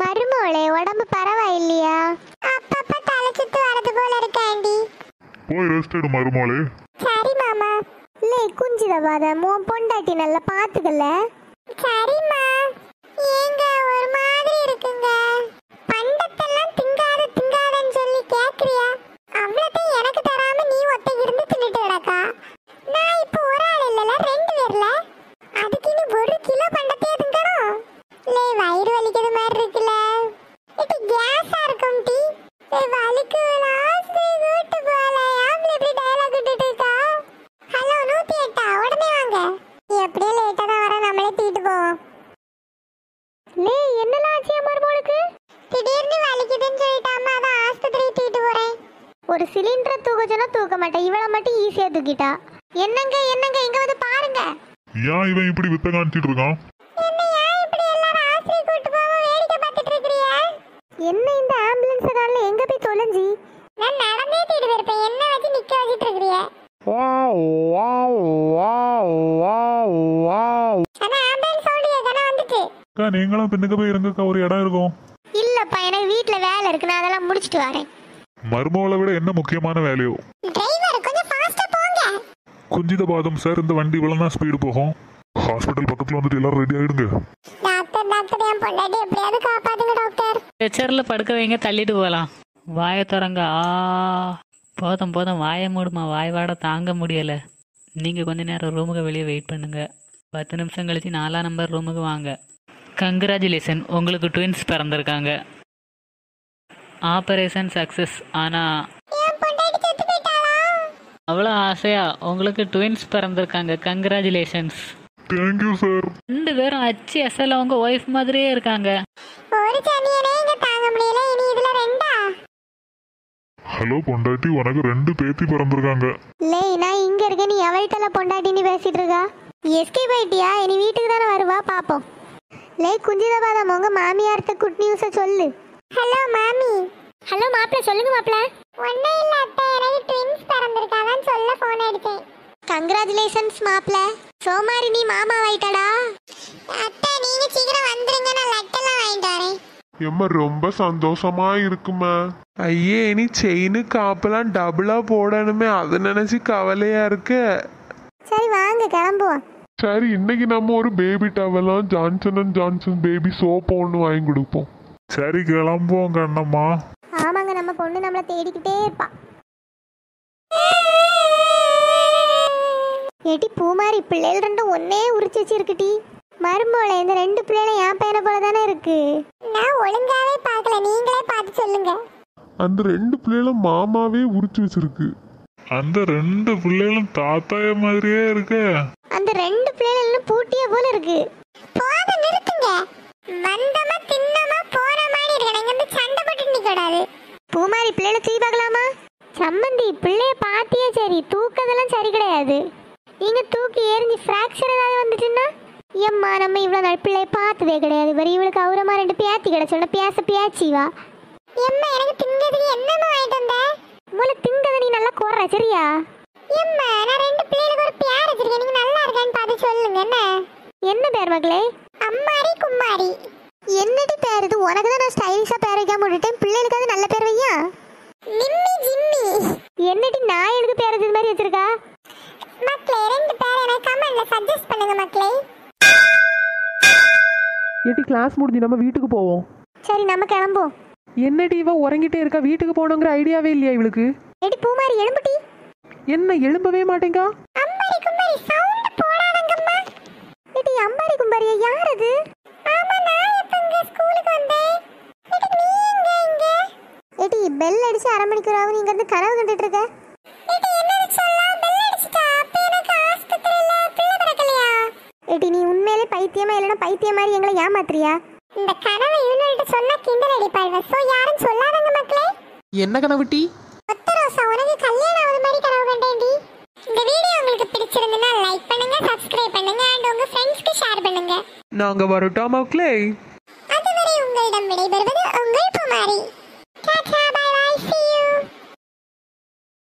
மருமோளே உடம்பு பரவாயில்லையா அப்பப்ப தலை சுத்து வரது போல இருக்காண்டி போய் ரெஸ்ட் எடு மருமோளே சரி மாமா லே குஞ்சித பாதம் உன் பொண்டாட்டி நல்லா பாத்துக்கல சரிம்மா ஏங்க ஒரு மாதிரி இருக்குங்க பண்டத்தெல்லாம் திங்காத திங்காதன்னு சொல்லி கேக்குறியா அவ்வளோத்தையும் எனக்கு தராம நீ ஒத்தை இருந்து தின்னுட்டு கிடக்கா நான் இப்போ ஒரு ஆள் இல்லல ரெண்டு பேர்ல அதுக்கு நீ ஒரு கிலோ பண்டத்தையே திங்கணும் லே வயிறு வலிக்கிற மாதிரி இருக்குல்ல இது கேஸா இருக்கும் டீ லே வலிக்கு ஆஸ்பத்திரி கூட்டு போல ஆம்பளை இப்படி டயலாக் விட்டுட்டு இருக்கா ஹலோ நூத்தி எட்டா உடனே வாங்க நீ எப்படியே லேட்டா தான் வர நம்மளே தூக்கிட்டு போவோம் லே என்னலாம் ஆச்சு மருமகளுக்கு திடீர்னு வலிக்குதுன்னு சொல்லிட்டாம அதான் ஆஸ்பத்திரி தூக்கிட்டு போறேன் ஒரு சிலிண்டரை தூக்க சொன்னா தூக்க மாட்டேன் இவளை மட்டும் ஈஸியா தூக்கிட்டா என்னங்க என்னங்க இங்க வந்து பாருங்க ஏன் இவன் இப்படி வித்த காமிச்சிட்டு இருக்கான் என்ன இந்த ஆம்புலன்ஸ் கார்ல எங்க போய் தொலைஞ்சி நான் நடந்தே தேடி இருப்பேன் என்ன வச்சு நிக்க வச்சிட்டு இருக்கறிய ஆனா ஆம்புலன்ஸ் சவுண்ட் கேட்கணும் வந்துட்டு அக்கா நீங்களும் பின்னுக்கு போய் இருங்கக்கா ஒரு இடம் இருக்கும் இல்லப்பா எனக்கு வீட்ல வேலை இருக்கு நான் அதெல்லாம் முடிச்சிட்டு வரேன் மருமகளை விட என்ன முக்கியமான வேலையோ டிரைவர் கொஞ்சம் ஃபாஸ்டா போங்க குஞ்சித பாதம் சார் இந்த வண்டி இவ்வளோ தான் ஸ்பீடு போகும் ஹாஸ்பிட்டல் பக்கத்தில் வந்துட்டு எல்லாரும் ரெடி ஆயிடுங்க டாக்டர் டாக்டர் என் பொண்டாட்டி எப்படியாவது காப்பாத்துங்க டாக்டர் ஸ்ட்ரெச்சரில் படுக்க வைங்க தள்ளிட்டு போகலாம் வாயை திறங்க ஆ போதும் போதும் வாயை மூடுமா வாய் வாட தாங்க முடியலை நீங்கள் கொஞ்ச நேரம் ரூமுக்கு வெளியே வெயிட் பண்ணுங்க பத்து நிமிஷம் கழிச்சு நாலாம் நம்பர் ரூமுக்கு வாங்க கங்க்ராச்சுலேஷன் உங்களுக்கு ட்வின்ஸ் பிறந்திருக்காங்க ஆப்ரேஷன் சக்ஸஸ் ஆனால் என் பொண்டாட்டி செத்து போயிட்டாளா அவ்வளோ ஆசையா உங்களுக்கு ட்வின்ஸ் பிறந்திருக்காங்க கங்க்ராச்சுலேஷன்ஸ் தேங்க்யூ சார் ரெண்டு பேரும் அச்சு அசல் அவங்க ஒய்ஃப் மாதிரியே இருக்காங்க ஒரு சனியனே இங்க தாங்க முடியல இனி இதுல ரெண்டா ஹலோ பொண்டாட்டி உனக்கு ரெண்டு பேத்தி பிறந்திருக்காங்க லே நான் இங்க இருக்க நீ எவள்கிட்ட பொண்டாட்டின்னு பேசிட்டு இருக்கா எஸ்கே போயிட்டியா இனி வீட்டுக்கு தானே வருவா பாப்போம் லே குஞ்சித பாதம் உங்க மாமியார்ட்ட குட் நியூஸ சொல்லு ஹலோ மாமி ஹலோ மாப்பிள சொல்லுங்க மாப்பிள ஒன்னும் இல்ல அத்தை எனக்கு ட்வின்ஸ் பிறந்திருக்காங்கன்னு சொல்ல போன் அடிச்சேன் கங்க்ராச்சுலேஷன்ஸ் மாப்பிள சோமாரி நீ மாமா ஆயிட்டடா அத்தை நீங்க சீக்கிரம் வந்துருங்க நான் லட்டெல்லாம் வாங்கிட்டு வரேன் எம்மா ரொம்ப சந்தோஷமா இருக்குமா ஐயே இனி செயின் காப்பெல்லாம் டபுளா போடணுமே அதை நினைச்சு கவலையா இருக்கு சரி வாங்க கிளம்புவோம் சரி இன்னைக்கு நம்ம ஒரு பேபி டவலாம் Johnson and Johnson baby soap ஒன்று வாங்கி கொடுப்போம் சரி கிளம்புவோம் கண்ணம்மா ஆமாங்க நம்ம பொண்ணு நம்மளை தேடிக்கிட்டே இருப்பா ஏட்டி பூமாரி பிள்ளைகள் ரெண்டும் ஒன்னே உரிச்சு வச்சிருக்குடி மருமோளை இந்த ரெண்டு பிள்ளைகளும் என் பையனை போல தானே இருக்கு நான் ஒழுங்காவே பார்க்கல நீங்களே பார்த்து சொல்லுங்க அந்த ரெண்டு பிள்ளைகளும் மாமாவே உரிச்சு வச்சிருக்கு அந்த ரெண்டு பிள்ளைகளும் தாத்தாய மாதிரியே இருக்கு அந்த ரெண்டு பிள்ளைகளும் பூட்டிய போல இருக்கு போத நிறுத்துங்க வந்தமா தின்னமா போற மாதிரி இருக்கு நீங்க வந்து சண்டை போட்டு நிக்கூடாது பூமாரி பிள்ளைகளை தூக்கி பார்க்கலாமா சம்மந்தி பிள்ளைய பாத்தியே சரி தூக்கதெல்லாம் சரி கிடையாது நீங்க தூக்கி எரிஞ்சு ஃப்ராக்சர் ஏதாவது வந்துச்சுன்னா எம்மா நம்ம இவ்வளவு நாள் பிள்ளைய பார்த்ததே கிடையாது வரி இவளுக்கு அவுரமா ரெண்டு பேத்தி கிடைச்சோட பேச பேச்சி வா எம்மா எனக்கு திங்கிறதுக்கு என்னமா வாங்கிட்டு வந்த முதல்ல திங்கத நீ நல்லா கோர்ற சரியா எம்மா நான் ரெண்டு பிள்ளைகளுக்கு ஒரு பேர் வச்சிருக்கேன் நீங்க நல்லா இருக்கான்னு பார்த்து சொல்லுங்க என்ன என்ன பேர் மகளே அம்மாரி கும்மாரி என்னடி பேர் இது உனக்கு தான் நான் ஸ்டைலிஷா பேர் வைக்காம விட்டுட்டேன் பிள்ளைகளுக்கு அது நல்ல பேர் வையா நிம்மி ஜிம்மி என்னடி நான் எனக்கு பேர் வச்சது மாதிரி வச்சிருக்கா மக்களே ரெண்டு பேர் எனக்கு கமெண்ட்ல சஜஸ்ட் பண்ணுங்க மக்களே ஏட்டி கிளாஸ் முடிஞ்சு நம்ம வீட்டுக்கு போவோம் சரி நம்ம கிளம்புவோம் என்னடி இவ உறங்கிட்டே இருக்கா வீட்டுக்கு போகணுங்கிற ஐடியாவே இல்லையா இவளுக்கு எடி பூமாரி எழும்புட்டி என்ன எழும்பவே மாட்டேங்கா அம்பாரி கும்பாரி சவுண்ட் போடாதங்கம்மா எடி அம்பாரி கும்பாரி யார் அது ஆமா நான் எப்ப இங்க ஸ்கூலுக்கு வந்தேன் எடி நீ எங்க இங்க எடி பெல் அடிச்சு அரை மணிக்கு ராவு நீங்க இருந்து கனவு கண்டுட்டு இருக்க எடி என்ன சொல்ல பெல் அடிச்சிட்டா அப்ப எனக்கு ஆஸ்பத்திரியில பிள்ளை பிறக்கலையா எடி நீ உண்மையிலே பைத்தியமா இல்லனா பைத்தியம் மாதிரி எங்களை ஏமாத்துறியா இந்த கனவை இவனுகிட்ட சொன்னா கிண்டல் அடிப்பாள்வ சோ யாரும் சொல்லாதங்க மக்களே என்ன கனவுட்டி ஒத்த ரோசா உனக்கு கல்யாணம் ஆகுது மாதிரி கனவு கண்டேன்டி இந்த வீடியோ உங்களுக்கு பிடிச்சிருந்ததுன்னா லைக் பண்ணுங்க சப்ஸ்கிரைப் பண்ணுங்க அண்ட் உங்க ஃப்ரெண்ட்ஸ்க்கு ஷேர் பண்ணுங்க நாங்க வரட்டா மக்களே அதுவரை உங்களிடம் விடைபெறுவது உங்கள் குமாரி